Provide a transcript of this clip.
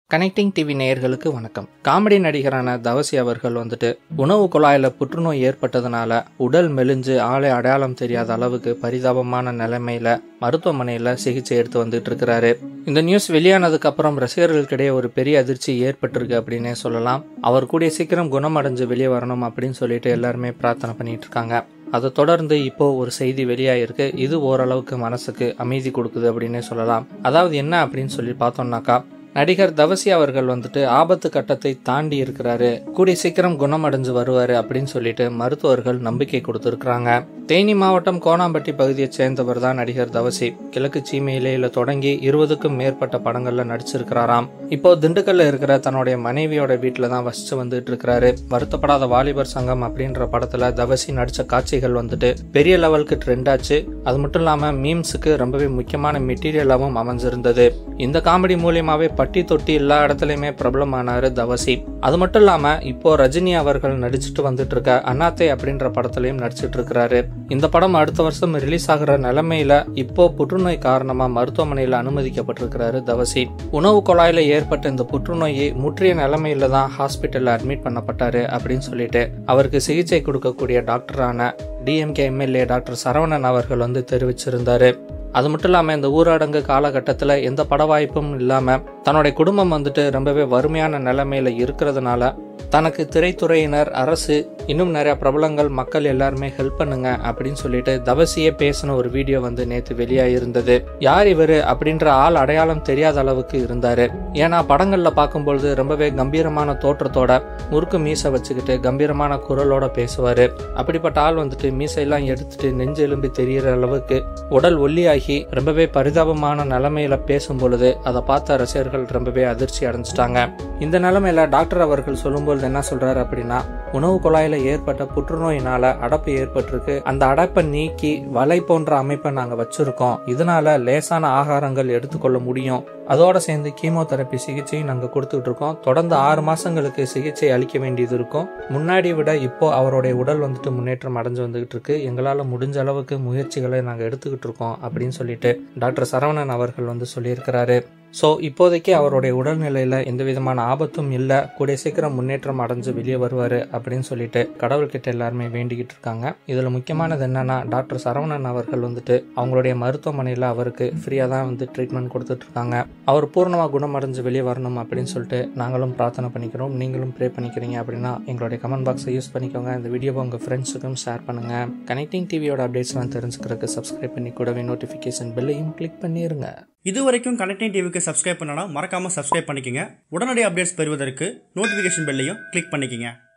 connecting TV நேயர்களுக்கு வணக்கம் comedy நடிகரான தவசி அவர்கள் வந்துட்டு உணவு குழாயில புற்றுநோய் ஏற்பட்டதுனால உடல் மெலிஞ்சு ஆளை அடையாளம் தெரியாத அளவுக்கு பரிதாபமான நிலைமையில மருத்துவமனையில சிகிச்சை எடுத்து வந்துட்டு இருக்கிறாரு இந்த நியூஸ் வெளியானதுக்கு அப்புறம் ரசிகர்களுக்கிடையே ஒரு பெரிய அதிர்ச்சி ஏற்பட்டிருக்கு அப்படின்னே சொல்லலாம் அவர் கூடிய சீக்கிரம் குணமடைஞ்சு வெளியே வரணும் அப்படின்னு சொல்லிட்டு எல்லாருமே பிரார்த்தனை பண்ணிட்டு இருக்காங்க அதை தொடர்ந்து இப்போ ஒரு செய்தி வெளியாயிருக்கு இது ஓரளவுக்கு மனசுக்கு அமைதி கொடுக்குது அப்படின்னே சொல்லலாம் அதாவது என்ன அப்படின்னு சொல்லி பார்த்தோம்னாக்கா நடிகர் தவசி அவர்கள் வந்துட்டு ஆபத்து கட்டத்தை தாண்டி இருக்கிறாரு கூடிய சீக்கிரம் குணமடைஞ்சு வருவாரு அப்படின்னு சொல்லிட்டு மருத்துவர்கள் நம்பிக்கை கொடுத்திருக்கிறாங்க தேனி மாவட்டம் கோணாம்பட்டி பகுதியைச் சேர்ந்தவர் தான் நடிகர் தவசி கிழக்கு சீமையிலேயில தொடங்கி இருபதுக்கும் மேற்பட்ட படங்கள்ல நடிச்சிருக்கிறாராம் இப்போ திண்டுக்கல்ல இருக்கிற தன்னுடைய மனைவியோட வீட்டுல தான் வசிச்சு வந்துட்டு இருக்கிறாரு வருத்தப்படாத வாலிபர் சங்கம் அப்படின்ற படத்துல தவசி நடிச்ச காட்சிகள் வந்துட்டு பெரிய லெவலுக்கு ட்ரெண்ட் ஆச்சு அது மட்டும் இல்லாம மீம்ஸுக்கு ரொம்பவே முக்கியமான மெட்டீரியலாகவும் அமைஞ்சிருந்தது இந்த காமெடி மூலியமாவே பட்டி தொட்டி எல்லா இடத்துலயுமே பிரபலமானாரு தவசி அது மட்டும் இல்லாம இப்போ ரஜினி அவர்கள் நடிச்சுட்டு வந்துட்டு இருக்க அண்ணாத்தை அப்படின்ற படத்துலயும் நடிச்சிட்டு இருக்கிறாரு இந்த படம் அடுத்த வருஷம் ரிலீஸ் ஆகிற நிலைமையில இப்போ புற்றுநோய் காரணமா மருத்துவமனையில அனுமதிக்கப்பட்டிருக்கிறாரு தவசி உணவு குழாயில ஏற்பட்ட இந்த புற்றுநோயை முற்றிய நிலைமையில தான் ஹாஸ்பிட்டல்ல அட்மிட் பண்ணப்பட்டாரு அப்படின்னு சொல்லிட்டு அவருக்கு சிகிச்சை கொடுக்கக்கூடிய டாக்டரான டிஎம்கே எம்எல்ஏ டாக்டர் சரவணன் அவர்கள் வந்து தெரிவிச்சிருந்தாரு அது மட்டும் இல்லாமல் இந்த ஊரடங்கு காலகட்டத்தில் எந்த பட வாய்ப்பும் இல்லாமல் தன்னுடைய குடும்பம் வந்துட்டு ரொம்பவே வறுமையான நிலைமையில இருக்கிறதுனால தனக்கு திரைத்துறையினர் அரசு இன்னும் நிறைய பிரபலங்கள் மக்கள் எல்லாருமே ஹெல்ப் பண்ணுங்க அப்படின்னு சொல்லிட்டு தவசியே பேசின ஒரு வீடியோ வந்து நேற்று வெளியாயிருந்தது யார் இவரு அப்படின்ற ஆள் அடையாளம் தெரியாத அளவுக்கு இருந்தாரு ஏன்னா படங்கள்ல பார்க்கும்பொழுது ரொம்பவே கம்பீரமான தோற்றத்தோட முறுக்கு மீசை வச்சுக்கிட்டு கம்பீரமான குரலோட பேசுவாரு அப்படிப்பட்ட ஆள் வந்துட்டு மீசையெல்லாம் எடுத்துட்டு நெஞ்சு எலும்பி தெரியற அளவுக்கு உடல் ஒல்லியாகி ரொம்பவே பரிதாபமான நிலைமையில பேசும் பொழுது அதை பார்த்த ரசிகர்கள் ரொம்பவே அதிர்ச்சி அடைஞ்சிட்டாங்க இந்த நிலைமையில டாக்டர் அவர்கள் சொல்லும்போது என்ன சொல்றாரு அப்படின்னா உணவு குழாயில ஏற்பட்ட புற்றுநோயினால அடைப்பு ஏற்பட்டிருக்கு அந்த அடைப்பை நீக்கி வலை போன்ற அமைப்பை நாங்க வச்சிருக்கோம் இதனால லேசான ஆகாரங்கள் எடுத்துக்கொள்ள முடியும் அதோட சேர்ந்து கீமோதெரப்பி சிகிச்சையும் நாங்க கொடுத்துட்டு இருக்கோம் தொடர்ந்து ஆறு மாசங்களுக்கு சிகிச்சை அளிக்க வேண்டியது இருக்கும் முன்னாடி விட இப்போ அவருடைய உடல் வந்துட்டு முன்னேற்றம் அடைஞ்சு வந்துகிட்டு இருக்கு எங்களால முடிஞ்ச அளவுக்கு முயற்சிகளை நாங்க எடுத்துக்கிட்டு இருக்கோம் அப்படின்னு சொல்லிட்டு டாக்டர் சரவணன் அவர்கள் வந்து சொல்லியிருக்கிறாரு ஸோ இப்போதைக்கு அவருடைய உடல்நிலையில எந்த விதமான ஆபத்தும் இல்லை கூடிய சீக்கிரம் முன்னேற்றம் அடைஞ்சு வெளியே வருவார் அப்படின்னு சொல்லிட்டு கடவுள்கிட்ட எல்லாருமே வேண்டிக்கிட்டு இருக்காங்க இதில் முக்கியமானது என்னன்னா டாக்டர் சரவணன் அவர்கள் வந்துட்டு அவங்களுடைய மருத்துவமனையில் அவருக்கு ஃப்ரீயாக தான் வந்து ட்ரீட்மெண்ட் கொடுத்துட்டு இருக்காங்க அவர் பூர்ணமாக குணமடைஞ்சு வெளியே வரணும் அப்படின்னு சொல்லிட்டு நாங்களும் பிரார்த்தனை பண்ணிக்கிறோம் நீங்களும் ப்ரே பண்ணிக்கிறீங்க அப்படின்னா எங்களுடைய கமெண்ட் பாக்ஸை யூஸ் பண்ணிக்கோங்க இந்த வீடியோவை உங்கள் ஃப்ரெண்ட்ஸுக்கும் ஷேர் பண்ணுங்க கனெக்டிங் டிவியோட அப்டேட்ஸ்லாம் தெரிஞ்சுக்கிறதுக்கு சப்ஸ்கிரைப் பண்ணி கூடவே நோட்டிஃபிகேஷன் பெல்லையும் கிளிக் பண்ணிருங்க இது வரைக்கும் கனெக்டிங் டிவிக்கு சப்ஸ்கிரைப் பண்ணனா மறக்காம சப்ஸ்கிரைப் பண்ணிக்கங்க உடனடி அப்டேட்ஸ் பெறுவதற்கு நோட்டிஃபிகேஷன் பெல்லையும் கிளிக் பண்ணிக்கங்க